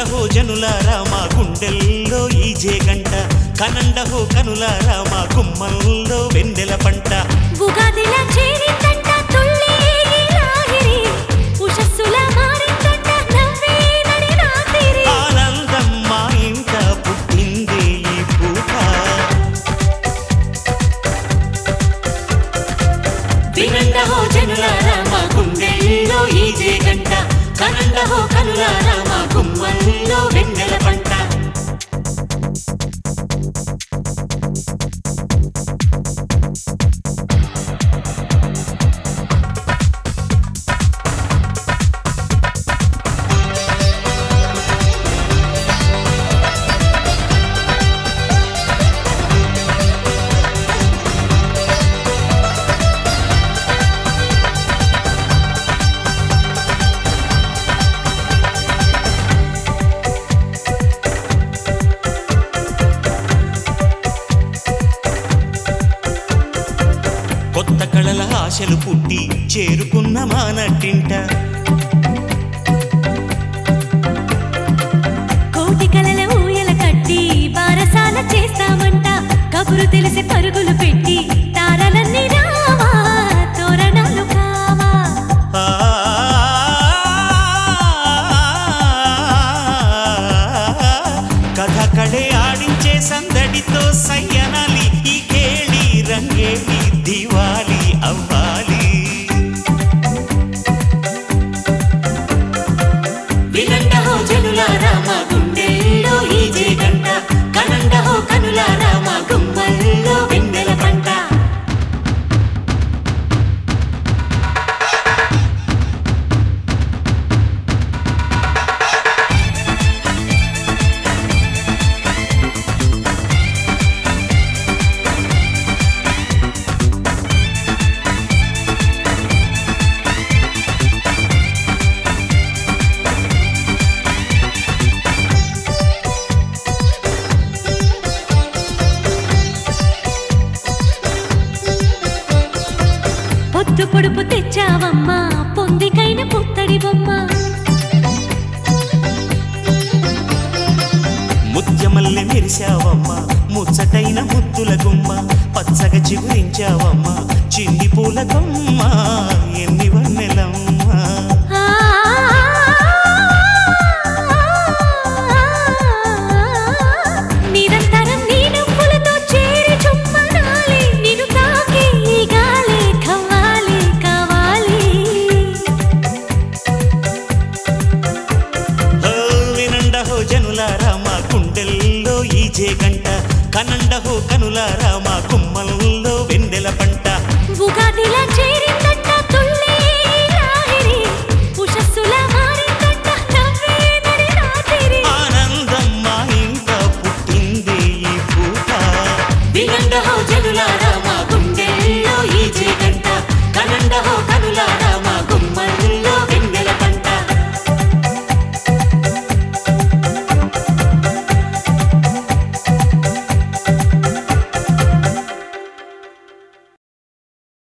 వినండహో జనులారా మా గుండెల్లో ఈజే గంట కనండహో కనులారా మా గుమ్మల్లో వెన్నెల పంట ఉగాదిలా చేరిందంట తుళ్ళి ఈ లాహిరి ఉషస్సుల మారిందంట నవ్వే నడి రాత్రి ఆనందం మా ఇంట పుట్టిందే ఈ పూట వినండహో జనులారా మా గుండెల్లో ఈజే గంట కనండహో కనులారా మా గుమ్మల్లో వెన్నెల పంట కొత్త కళల ఆశలు పుట్టి చేరుకున్న మానట్టింట కోటి కలల ఊయల కట్టి బారసాల చేస్తామంట కబురు తెలిసి పరుగులు పెట్టి తారలన్నీ రావా తోరణాలు కావా ఆ కథ కడే ఆడించే సందడితో సయ్యనాలి ఈ కేళి రంగేలి దివాలి అవ్వాలి వినండహో జనులారా మా గుండెల్లో ఈజే గంట కనండహో కనులారా మా గుమ్మల్లో వెన్నెల పంట పొద్దు పొడుపు తెచ్చావమ్మా పొందికైన పుత్తడి బొమ్మ ముత్యమల్లె మెరిశావమ్మా ముచ్చటైన ముద్దుల గుమ్మ పచ్చగా చిగురించావమ్మా చిన్ని పూల గుమ్మ ఎన్ని వన్నెలమ్మా ఆ నిరంతరం నీ నవ్వులతో చేరి చుమ్మనాలి నిన్ను తాకి ఈ గాలి కవ్వాలి కావాలి ఓ వినండహో జనులారా మా గుండెల్లో ఈజే గంట కనండహో కనులారా